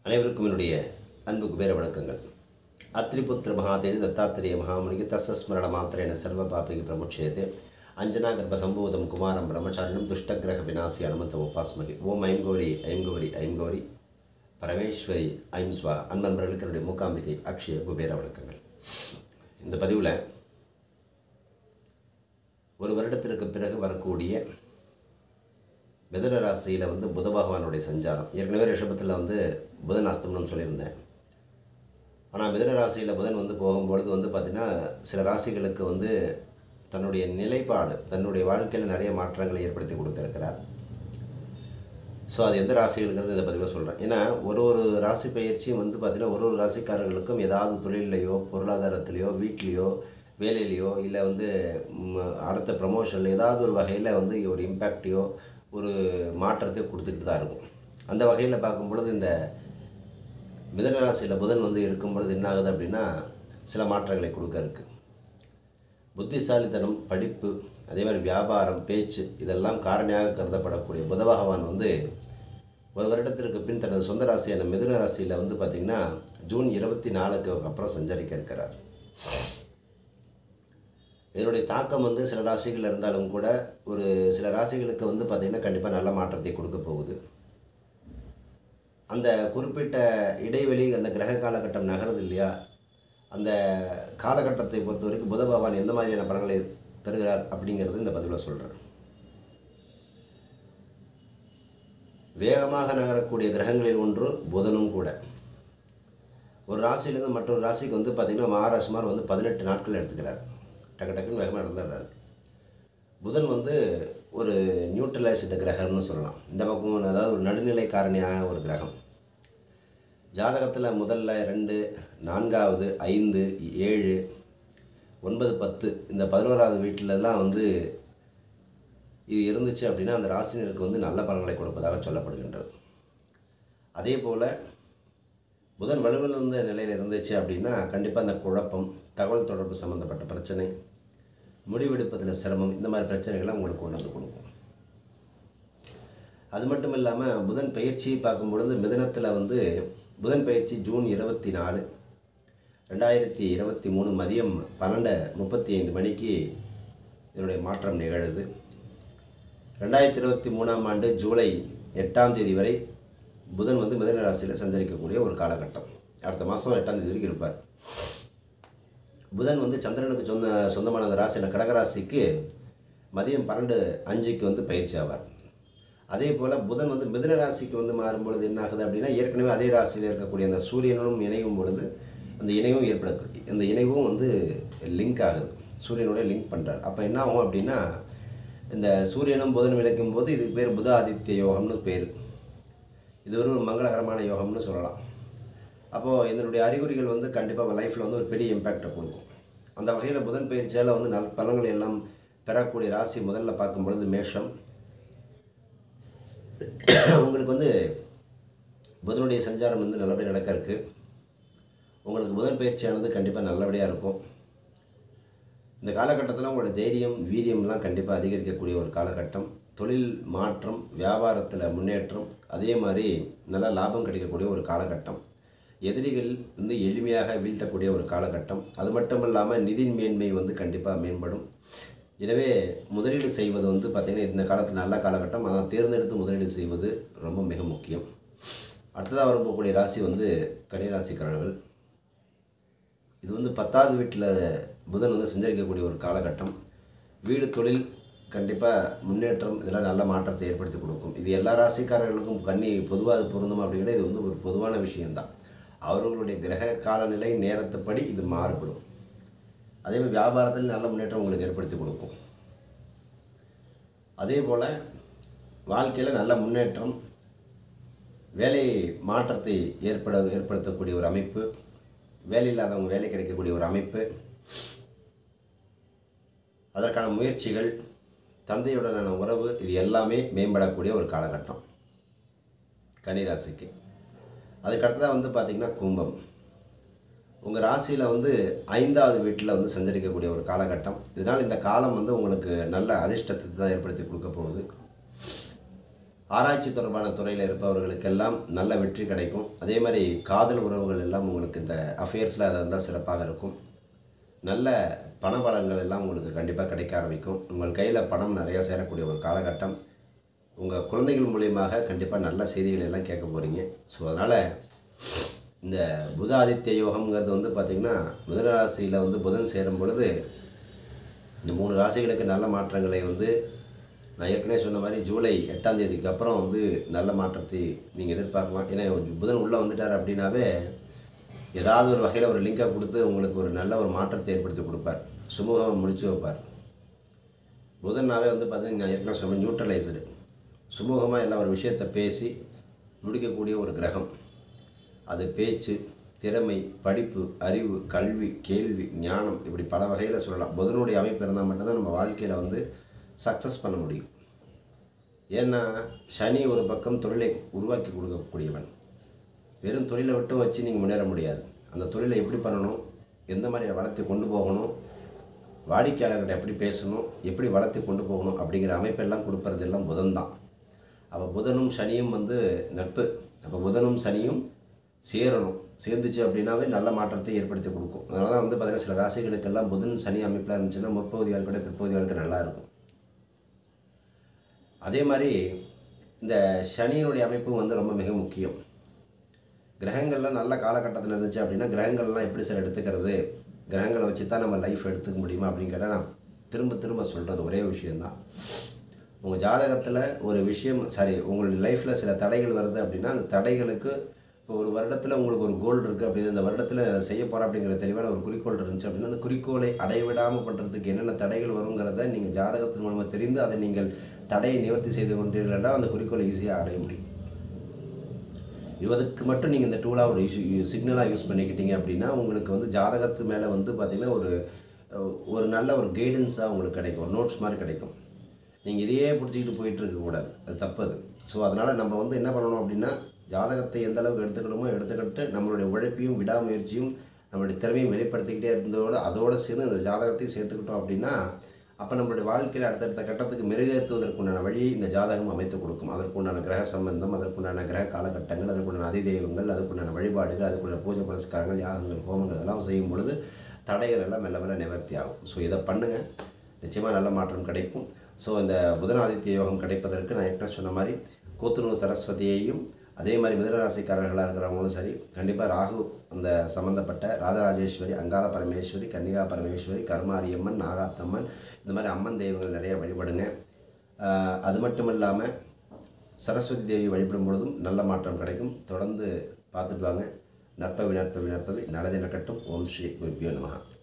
அனைவருக்கும் என்னுடைய அன்பு குபேர வணக்கங்கள் அத்ரிபுத்திர மகாதேவி தத்தாத்திரேய மகாமுனிக்கு தசஸ்மரண மாத்திரேன சர்வ பாபிக்கு பிரமுட்சேதே அஞ்சனா கர்ப்ப சம்பூதம் குமாரம் பிரம்மச்சாரிணம் துஷ்டகிரக விநாசி அனுமந்தம் உபாஸ்மகி ஓம் ஐம் கௌரி ஐம் கௌரி ஐம் கௌரி பரமேஸ்வரி ஐம் ஸ்வா அன்பன்பர்களுக்கு என்னுடைய மூக்காம்பிகை அக்ஷய குபேர வணக்கங்கள் இந்த பதிவில் ஒரு வருடத்திற்கு பிறகு வரக்கூடிய மிதுன ராசியில் வந்து புத பகவானுடைய சஞ்சாரம் ஏற்கனவே ரிஷபத்தில் வந்து புதன் அஸ்தமனம் சொல்லியிருந்தேன் ஆனால் மிதுன ராசியில் புதன் வந்து போகும்பொழுது வந்து பார்த்திங்கன்னா சில ராசிகளுக்கு வந்து தன்னுடைய நிலைப்பாடு தன்னுடைய வாழ்க்கையில் நிறைய மாற்றங்களை ஏற்படுத்தி கொடுக்க இருக்கிறார் ஸோ அது எந்த ராசிகளுங்கிறது இந்த பதிவில் சொல்கிறேன் ஏன்னா ஒரு ஒரு ராசி பயிற்சியும் வந்து பார்த்திங்கன்னா ஒரு ஒரு ராசிக்காரர்களுக்கும் ஏதாவது தொழிலையோ பொருளாதாரத்திலையோ வீட்லேயோ வேலையிலையோ இல்லை வந்து ம், அடுத்த ப்ரமோஷனில் ஏதாவது ஒரு வகையில் வந்து ஒரு இம்பேக்டையோ ஒரு மாற்றத்தை கொடுத்துக்கிட்டு தான் இருக்கும் அந்த வகையில் பார்க்கும் பொழுது இந்த மிதன ராசியில் புதன் வந்து இருக்கும் பொழுது என்ன ஆகுது அப்படின்னா சில மாற்றங்களை கொடுக்க இருக்கு புத்திசாலித்தனம் படிப்பு அதே மாதிரி வியாபாரம் பேச்சு இதெல்லாம் காரணியாக கருதப்படக்கூடிய புத பகவான் வந்து ஒரு வருடத்திற்கு பின் தனது சொந்த ராசியான மிதுன ராசியில் வந்து பார்த்திங்கன்னா ஜூன் இருபத்தி நாலுக்கு அப்புறம் சஞ்சரிக்க இருக்கிறார் இதனுடைய தாக்கம் வந்து சில ராசிகள் இருந்தாலும் கூட ஒரு சில ராசிகளுக்கு வந்து பார்த்திங்கன்னா கண்டிப்பாக நல்ல மாற்றத்தை கொடுக்க போகுது அந்த குறிப்பிட்ட இடைவெளி அந்த கிரக காலகட்டம் நகருது இல்லையா அந்த காலகட்டத்தை பொறுத்த வரைக்கும் புத பகவான் எந்த மாதிரியான பலன்களை தருகிறார் அப்படிங்கிறது இந்த பதிவில் சொல்கிறேன் வேகமாக நகரக்கூடிய கிரகங்களில் ஒன்று புதனும் கூட ஒரு ராசியிலேருந்து மற்றொரு ராசிக்கு வந்து பார்த்திங்கன்னா மாற சுமார் வந்து பதினெட்டு நாட்கள் எடுத்துக்கிறார் டக்கு டக்குன்னு வேகமாக நடந்துடுறாரு புதன் வந்து ஒரு நியூட்ரலைஸ்டு கிரகம்னு சொல்லலாம் இந்த பக்கம் அதாவது ஒரு நடுநிலை காரணியான ஒரு கிரகம் ஜாதகத்தில் முதல்ல ரெண்டு நான்காவது ஐந்து ஏழு ஒன்பது பத்து இந்த பதினோராவது வீட்டிலலாம் வந்து இது இருந்துச்சு அப்படின்னா அந்த ராசினருக்கு வந்து நல்ல பலன்களை கொடுப்பதாக சொல்லப்படுகின்றது அதே போல் புதன் வலுவில் இருந்த நிலையில் இருந்துச்சு அப்படின்னா கண்டிப்பாக அந்த குழப்பம் தகவல் தொடர்பு சம்மந்தப்பட்ட பிரச்சனை முடிவெடுப்பதில் சிரமம் இந்த மாதிரி பிரச்சனைகளை உங்களுக்கு கொண்டு வந்து கொடுக்கும் அது மட்டும் இல்லாமல் புதன் பயிற்சி பார்க்கும் பொழுது மிதனத்தில் வந்து புதன் பயிற்சி ஜூன் இருபத்தி நாலு ரெண்டாயிரத்தி இருபத்தி மூணு மதியம் பன்னெண்டு முப்பத்தி ஐந்து மணிக்கு இதனுடைய மாற்றம் நிகழுது ரெண்டாயிரத்தி இருபத்தி மூணாம் ஆண்டு ஜூலை எட்டாம் தேதி வரை புதன் வந்து மிதன ராசியில் சஞ்சரிக்கக்கூடிய ஒரு காலகட்டம் அடுத்த மாதம் எட்டாம் தேதி வரைக்கும் இருப்பார் புதன் வந்து சந்திரனுக்கு சொந்த சொந்தமான அந்த ராசியான கடகராசிக்கு மதியம் பன்னெண்டு அஞ்சுக்கு வந்து பயிற்சி ஆவார் அதே போல் புதன் வந்து மிதுன ராசிக்கு வந்து மாறும்பொழுது என்ன ஆகுது அப்படின்னா ஏற்கனவே அதே ராசியில் இருக்கக்கூடிய அந்த சூரியனும் இணையும் பொழுது அந்த இணைவும் ஏற்பட அந்த இணைவும் வந்து லிங்க் ஆகுது சூரியனோட லிங்க் பண்ணுறார் அப்போ என்ன ஆகும் அப்படின்னா இந்த சூரியனும் புதனும் இணைக்கும் போது இதுக்கு பேர் புத ஆதித்ய யோகம்னு பேர் இது ஒரு மங்களகரமான யோகம்னு சொல்லலாம் அப்போது இதனுடைய அறிகுறிகள் வந்து கண்டிப்பாக லைஃப்பில் வந்து ஒரு பெரிய இம்பேக்டை கொடுக்கும் அந்த வகையில் புதன் பயிற்சியால் வந்து நல் பலன்கள் எல்லாம் பெறக்கூடிய ராசி முதல்ல பார்க்கும் பொழுது மேஷம் உங்களுக்கு வந்து புதனுடைய சஞ்சாரம் வந்து நல்லபடியாக நடக்க இருக்கு உங்களுக்கு புதன் பயிற்சியானது கண்டிப்பாக நல்லபடியாக இருக்கும் இந்த காலகட்டத்தில் உங்களோட தைரியம் வீரியம்லாம் கண்டிப்பாக அதிகரிக்கக்கூடிய ஒரு காலகட்டம் தொழில் மாற்றம் வியாபாரத்தில் முன்னேற்றம் அதே மாதிரி நல்ல லாபம் கிடைக்கக்கூடிய ஒரு காலகட்டம் எதிரிகள் வந்து எளிமையாக வீழ்த்தக்கூடிய ஒரு காலகட்டம் அது மட்டும் இல்லாமல் நிதி மேன்மை வந்து கண்டிப்பாக மேம்படும் எனவே முதலீடு செய்வது வந்து பார்த்திங்கன்னா இந்த காலத்தில் நல்ல காலகட்டம் ஆனால் தேர்ந்தெடுத்து முதலீடு செய்வது ரொம்ப மிக முக்கியம் அடுத்ததாக வரப்போகக்கூடிய ராசி வந்து கன்னிராசிக்காரர்கள் இது வந்து பத்தாவது வீட்டில் புதன் வந்து சஞ்சரிக்கக்கூடிய ஒரு காலகட்டம் வீடு தொழில் கண்டிப்பாக முன்னேற்றம் இதெல்லாம் நல்ல மாற்றத்தை ஏற்படுத்தி கொடுக்கும் இது எல்லா ராசிக்காரர்களுக்கும் கன்னி பொதுவாக அது பொருந்தும் அப்படிங்கிற இது வந்து ஒரு பொதுவான விஷயம்தான் அவர்களுடைய கிரக காலநிலை நேரத்துப்படி இது மாறுபடும் அதே மாதிரி வியாபாரத்தில் நல்ல முன்னேற்றம் உங்களுக்கு ஏற்படுத்தி கொடுக்கும் அதே போல் வாழ்க்கையில் நல்ல முன்னேற்றம் வேலை மாற்றத்தை ஏற்பட ஏற்படுத்தக்கூடிய ஒரு அமைப்பு வேலை இல்லாதவங்க வேலை கிடைக்கக்கூடிய ஒரு அமைப்பு அதற்கான முயற்சிகள் தந்தையுடனான உறவு இது எல்லாமே மேம்படக்கூடிய ஒரு காலகட்டம் கன்னிராசிக்கு அதுக்கடுத்ததாக வந்து பார்த்திங்கன்னா கும்பம் உங்கள் ராசியில் வந்து ஐந்தாவது வீட்டில் வந்து சஞ்சரிக்கக்கூடிய ஒரு காலகட்டம் இதனால் இந்த காலம் வந்து உங்களுக்கு நல்ல அதிர்ஷ்டத்தை தான் ஏற்படுத்தி கொடுக்க போகுது ஆராய்ச்சி தொடர்பான துறையில் இருப்பவர்களுக்கெல்லாம் நல்ல வெற்றி கிடைக்கும் அதே மாதிரி காதல் உறவுகள் எல்லாம் உங்களுக்கு இந்த அஃபேர்ஸில் அதை இருந்தால் சிறப்பாக இருக்கும் நல்ல பண பலன்கள் எல்லாம் உங்களுக்கு கண்டிப்பாக கிடைக்க ஆரம்பிக்கும் உங்கள் கையில் பணம் நிறையா சேரக்கூடிய ஒரு காலகட்டம் உங்கள் குழந்தைகள் மூலியமாக கண்டிப்பாக நல்ல செய்திகள் எல்லாம் கேட்க போகிறீங்க ஸோ அதனால் இந்த புத ஆதித்ய யோகம்ங்கிறது வந்து பார்த்திங்கன்னா மிதுன ராசியில் வந்து புதன் சேரும் பொழுது இந்த மூணு ராசிகளுக்கு நல்ல மாற்றங்களை வந்து நான் ஏற்கனவே சொன்ன மாதிரி ஜூலை எட்டாம் தேதிக்கு அப்புறம் வந்து நல்ல மாற்றத்தை நீங்கள் எதிர்பார்க்கலாம் ஏன்னா புதன் உள்ளே வந்துட்டார் அப்படின்னாவே ஏதாவது ஒரு வகையில் ஒரு லிங்கை கொடுத்து உங்களுக்கு ஒரு நல்ல ஒரு மாற்றத்தை ஏற்படுத்தி கொடுப்பார் சுமூகமாக முடிச்சு வைப்பார் புதன்னாவே வந்து பார்த்தீங்கன்னா நான் ஏற்கனவே சொன்ன நியூட்ரலைஸ்டு சுமூகமாக எல்லா ஒரு விஷயத்தை பேசி முடிக்கக்கூடிய ஒரு கிரகம் அது பேச்சு திறமை படிப்பு அறிவு கல்வி கேள்வி ஞானம் இப்படி பல வகையில் சொல்லலாம் புதனுடைய அமைப்பு இருந்தால் மட்டும்தான் நம்ம வாழ்க்கையில் வந்து சக்ஸஸ் பண்ண முடியும் ஏன்னா சனி ஒரு பக்கம் தொழிலை உருவாக்கி கொடுக்கக்கூடியவன் வெறும் தொழிலை விட்டு வச்சு நீங்கள் முன்னேற முடியாது அந்த தொழிலை எப்படி பண்ணணும் எந்த மாதிரி வளர்த்து கொண்டு போகணும் வாடிக்கையாளர்கிட்ட எப்படி பேசணும் எப்படி வளர்த்து கொண்டு போகணும் அப்படிங்கிற அமைப்பெல்லாம் கொடுப்பறது எல்லாம் புதன் தான் அப்போ புதனும் சனியும் வந்து நட்பு அப்போ புதனும் சனியும் சேரணும் சேர்ந்துச்சு அப்படின்னாவே நல்ல மாற்றத்தை ஏற்படுத்தி கொடுக்கும் அதனால தான் வந்து பார்த்தீங்கன்னா சில ராசிகளுக்கெல்லாம் புதன் சனி அமைப்பில் இருந்துச்சுன்னா முற்பகுதி வாழ்க்கை பிற்பகுதி வாழ்க்கை நல்லா இருக்கும் அதே மாதிரி இந்த சனியினுடைய அமைப்பும் வந்து ரொம்ப மிக முக்கியம் கிரகங்கள்லாம் நல்ல காலகட்டத்தில் இருந்துச்சு அப்படின்னா கிரகங்கள்லாம் எப்படி சார் எடுத்துக்கிறது கிரகங்களை வச்சு தான் நம்ம லைஃப் எடுத்துக்க முடியுமா அப்படிங்கிறத நான் திரும்ப திரும்ப சொல்கிறது ஒரே விஷயந்தான் உங்கள் ஜாதகத்தில் ஒரு விஷயம் சாரி உங்களுடைய லைஃப்பில் சில தடைகள் வருது அப்படின்னா அந்த தடைகளுக்கு இப்போ ஒரு வருடத்தில் உங்களுக்கு ஒரு கோல் இருக்குது அப்படின்னு இந்த வருடத்தில் அதை செய்ய போகிறோம் அப்படிங்கிற தெளிவான ஒரு குறிக்கோள் இருந்துச்சு அப்படின்னா அந்த குறிக்கோளை அடைவிடாமல் பண்ணுறதுக்கு என்னென்ன தடைகள் வருங்கிறத நீங்கள் ஜாதகத்தின் மூலமாக தெரிந்து அதை நீங்கள் தடையை நிவர்த்தி செய்து கொண்டீர்கள் என்றால் அந்த குறிக்கோளை ஈஸியாக அடைய முடியும் இதுக்கு மட்டும் நீங்கள் இந்த டூலாக ஒரு யூஸ் சிக்னலாக யூஸ் பண்ணிக்கிட்டீங்க அப்படின்னா உங்களுக்கு வந்து ஜாதகத்து மேலே வந்து பார்த்திங்கன்னா ஒரு ஒரு நல்ல ஒரு கைடன்ஸாக உங்களுக்கு கிடைக்கும் ஒரு நோட்ஸ் மாதிரி கிடைக்கும் நீங்கள் இதையே பிடிச்சிக்கிட்டு போயிட்டு இருக்கக்கூடாது அது தப்பது ஸோ அதனால் நம்ம வந்து என்ன பண்ணணும் அப்படின்னா ஜாதகத்தை எந்த அளவுக்கு எடுத்துக்கணுமோ எடுத்துக்கிட்டு நம்மளுடைய உழைப்பையும் விடாமுயற்சியும் நம்மளுடைய திறமையும் வெளிப்படுத்திக்கிட்டே இருந்ததோடு அதோடு சேர்ந்து அந்த ஜாதகத்தையும் சேர்த்துக்கிட்டோம் அப்படின்னா அப்போ நம்மளுடைய வாழ்க்கையில் அடுத்தடுத்த கட்டத்துக்கு மெருகேற்றுவதற்குண்டான வழியை இந்த ஜாதகம் அமைத்து கொடுக்கும் அதற்குண்டான கிரக சம்பந்தம் அதற்குண்டான கிரக காலகட்டங்கள் அதற்குண்டான அதிதெய்வங்கள் அதுக்குண்டான வழிபாடுகள் அதுக்குண்டான பூஜை புரஸ்காரங்கள் யாகங்கள் ஹோமங்கள் எல்லாம் செய்யும் பொழுது தடைகள் எல்லாம் மெல்ல மெல்ல நிவர்த்தி ஆகும் ஸோ இதை பண்ணுங்கள் நிச்சயமாக நல்ல மாற்றம் கிடைக்கும் ஸோ இந்த புதனாதித்ய யோகம் கிடைப்பதற்கு நான் ஏற்கனவே சொன்ன மாதிரி கூத்துணூர் சரஸ்வதியையும் அதே மாதிரி மிதனராசிக்காரர்களாக இருக்கிறவங்களும் சரி கண்டிப்பாக ராகு அந்த சம்மந்தப்பட்ட ராஜராஜேஸ்வரி அங்காள பரமேஸ்வரி கன்னிகா பரமேஸ்வரி கருமாரியம்மன் நாகாத்தம்மன் இந்த மாதிரி அம்மன் தெய்வங்கள் நிறைய வழிபடுங்க ஆஹ் அது மட்டும் இல்லாமல் சரஸ்வதி தேவி வழிபடும் பொழுதும் நல்ல மாற்றம் கிடைக்கும் தொடர்ந்து பார்த்துட்டு வாங்க நற்பவி நற்பவி நற்பவி நல்லது நடக்கட்டும் ஓம் ஸ்ரீ குருப்பியோ நமகா